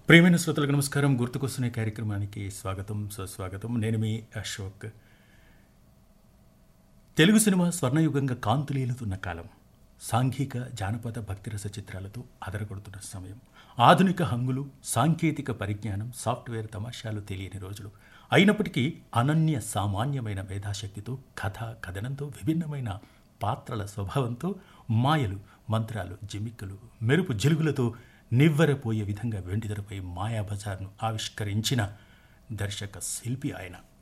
ప్రియమైన శ్రోతలకు నమస్కారం గుర్తుకొస్తున్న ఈ కార్యక్రమానికి స్వాగతం సుస్వాగతం నేను మీ అశోక్ తెలుగు సినిమా స్వర్ణయుగంగా కాంతులేలుతున్న కాలం సాంఘిక జానపద భక్తిరస చిత్రాలతో అదరగొడుతున్న సమయం ఆధునిక హంగులు సాంకేతిక పరిజ్ఞానం సాఫ్ట్వేర్ తమాషాలు తెలియని రోజులు అయినప్పటికీ అనన్య సామాన్యమైన మేధాశక్తితో కథ కథనంతో విభిన్నమైన పాత్రల స్వభావంతో మాయలు మంత్రాలు జిమిక్కలు మెరుపు జిలుగులతో నివ్వెరపోయే విధంగా వెండితెరపై మాయాబజార్ను ఆవిష్కరించిన దర్శక శిల్పి ఆయన